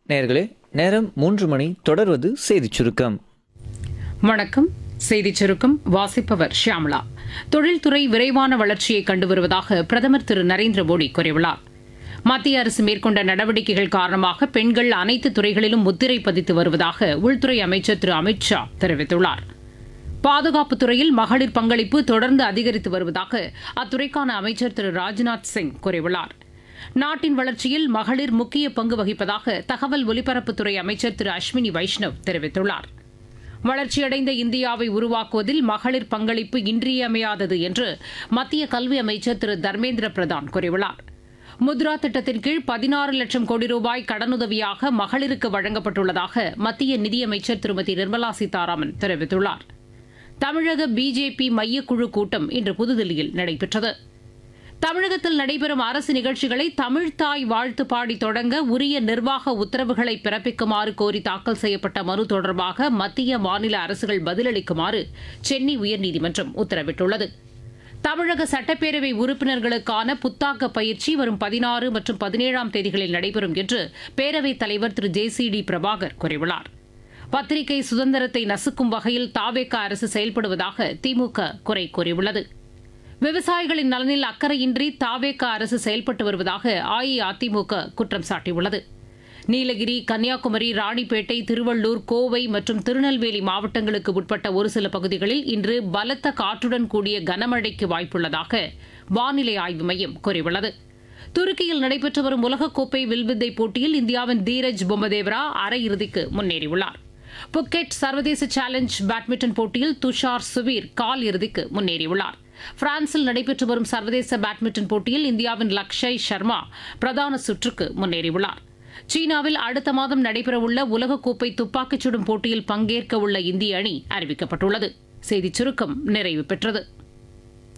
நேர்களே நேரம் மூன்று மணி தொடர்வது செய்திச் சுருக்கம் வணக்கம் செய்திச் சுருக்கம் வாசிப்பவர் ஷியாமளா தொழில்துறை விரைவான வளர்ச்சியை கண்டு வருவதாக பிரதமர் திரு நரேந்திர மோடி கூறியுள்ளார் மத்திய அரசு மேற்கொண்ட நடவடிக்கைகள் காரணமாக பெண்கள் அனைத்து துறைகளிலும் முத்திரை பதித்து வருவதாக உள்துறை அமைச்சர் திரு அமித் ஷா தெரிவித்துள்ளார் பாதுகாப்புத் துறையில் மகளிர் பங்களிப்பு தொடர்ந்து அதிகரித்து வருவதாக அத்துறைக்கான அமைச்சர் திரு ராஜ்நாத் சிங் கூறியுள்ளார் நாட்டின் வளர்ச்சியில் மகளிர் முக்கிய பங்கு வகிப்பதாக தகவல் ஒலிபரப்புத்துறை அமைச்சர் திரு அஸ்வினி வைஷ்ணவ் தெரிவித்துள்ளார் வளர்ச்சியடைந்த இந்தியாவை உருவாக்குவதில் மகளிர் பங்களிப்பு இன்றியமையாதது என்று மத்திய கல்வி அமைச்சர் திரு தர்மேந்திர பிரதான் கூறியுள்ளார் முத்ரா திட்டத்தின் கீழ் பதினாறு லட்சம் கோடி ரூபாய் கடனுதவியாக மகளிருக்கு வழங்கப்பட்டுள்ளதாக மத்திய நிதியமைச்சர் திருமதி நிர்மலா சீதாராமன் தெரிவித்துள்ளார் தமிழக பிஜேபி மையக்குழு கூட்டம் இன்று புதுதில்லியில் நடைபெற்றது தமிழகத்தில் நடைபெறும் அரசு நிகழ்ச்சிகளை தமிழ்தாய் வாழ்த்து பாடி தொடங்க உரிய நிர்வாக உத்தரவுகளை பிறப்பிக்குமாறு கோரி தாக்கல் செய்யப்பட்ட மனு தொடர்பாக மத்திய மாநில அரசுகள் பதிலளிக்குமாறு சென்னை உயர்நீதிமன்றம் உத்தரவிட்டுள்ளது தமிழக சட்டப்பேரவை உறுப்பினர்களுக்கான புத்தாக்க பயிற்சி வரும் பதினாறு மற்றும் பதினேழாம் தேதிகளில் நடைபெறும் என்று பேரவைத் தலைவர் திரு ஜே சி டி பிரபாகர் கூறியுள்ளார் பத்திரிகை சுதந்திரத்தை நசுக்கும் வகையில் தாவேக அரசு செயல்படுவதாக திமுக குறை கூறியுள்ளது விவசாயிகளின் நலனில் அக்கறையின்றி தாவேக அரசு செயல்பட்டு வருவதாக அஇஅதிமுக குற்றம் சாட்டியுள்ளது நீலகிரி கன்னியாகுமரி ராணிப்பேட்டை திருவள்ளூர் கோவை மற்றும் திருநெல்வேலி மாவட்டங்களுக்கு உட்பட்ட ஒரு சில பகுதிகளில் இன்று பலத்த காற்றுடன் கூடிய கனமழைக்கு வாய்ப்புள்ளதாக வானிலை ஆய்வு மையம் கூறியுள்ளது துருக்கியில் நடைபெற்று வரும் உலகக்கோப்பை வில்வித்தை போட்டியில் இந்தியாவின் தீரஜ் பொம்மதேவரா அரையிறுதிக்கு முன்னேறியுள்ளார் புக்கெட் சர்வதேச சேலஞ்ச் பேட்மிண்டன் போட்டியில் துஷார் சுவீர் கால் இறுதிக்கு முன்னேறியுள்ளார் பிரான்சில் நடைபெற்று வரும் சர்வதேச பேட்மிண்டன் போட்டியில் இந்தியாவின் லக்ஷய் சர்மா பிரதான சுற்றுக்கு முன்னேறியுள்ளார் சீனாவில் அடுத்த மாதம் நடைபெறவுள்ள உலகக்கோப்பை துப்பாக்கிச் சுடும் போட்டியில் பங்கேற்க உள்ள இந்திய அணி அறிவிக்கப்பட்டுள்ளது செய்திச் சுருக்கம் நிறைவு பெற்றது